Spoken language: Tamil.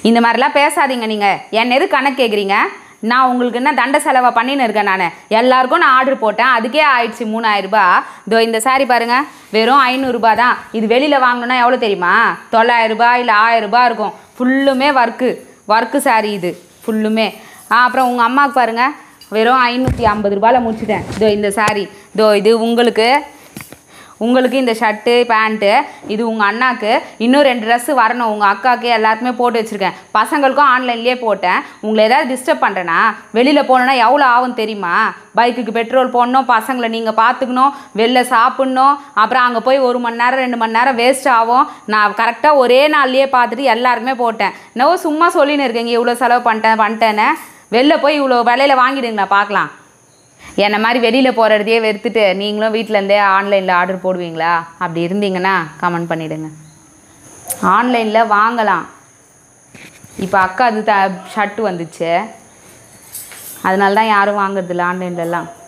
இந்த மாதிரிலாம் பேசாதீங்க நீங்கள் என்ன எது கணக்கு கேட்குறீங்க நான் உங்களுக்கு என்ன தண்ட செலவை பண்ணின்னு இருக்கேன் நான் எல்லாருக்கும் நான் ஆர்டர் போட்டேன் அதுக்கே ஆயிடுச்சு மூணாயிரம் ரூபாய் இதோ இந்த saree பாருங்க வெறும் ஐநூறுரூபா தான் இது வெளியில் வாங்கணும்னா எவ்வளோ தெரியுமா தொள்ளாயிரம் ரூபாய் இல்லை ஆயிரம் ரூபாய் இருக்கும் ஃபுல்லுமே ஒர்க்கு ஒர்க்கு saree இது ஃபுல்லுமே ஆ அப்புறம் உங்கள் அம்மாவுக்கு பாருங்க வெறும் ஐநூற்றி ஐம்பது ரூபாயில் முடிச்சிட்டேன் இதோ இந்த saree இதோ இது உங்களுக்கு உங்களுக்கு இந்த ஷர்ட்டு பேண்ட்டு இது உங்கள் அண்ணாக்கு இன்னும் ரெண்டு ட்ரெஸ்ஸு வரணும் உங்கள் அக்காவுக்கு எல்லாருக்குமே போட்டு வச்சுருக்கேன் பசங்களுக்கும் ஆன்லைன்லேயே போட்டேன் உங்களை ஏதாவது டிஸ்டர்ப் பண்ணுறேன்னா வெளியில் போகணுன்னா எவ்வளோ ஆகும் தெரியுமா பைக்குக்கு பெட்ரோல் போடணும் பசங்களை நீங்கள் பார்த்துக்கணும் வெளில சாப்பிட்ணும் அப்புறம் அங்கே போய் ஒரு மணி நேரம் ரெண்டு மணி நேரம் வேஸ்ட் ஆகும் நான் கரெக்டாக ஒரே நாள்லேயே பார்த்துட்டு எல்லாருக்குமே போட்டேன் என்னவோ சும்மா சொல்லின்னு இருக்கீங்க இவ்வளோ செலவு பண்ணிட்டேன் பண்ணிட்டேன்னு வெளில போய் இவ்வளோ விலையில வாங்கிடுங்களா பார்க்கலாம் என்னை மாதிரி வெளியில் போகிறதையே வெறுத்துட்டு நீங்களும் வீட்டிலேருந்தே ஆன்லைனில் ஆர்டர் போடுவீங்களா அப்படி இருந்தீங்கன்னா கமெண்ட் பண்ணிவிடுங்க ஆன்லைனில் வாங்கலாம் இப்போ அக்கா அது த ஷர்ட் வந்துச்சு அதனால தான் யாரும் வாங்குறதில்ல ஆன்லைன்லலாம்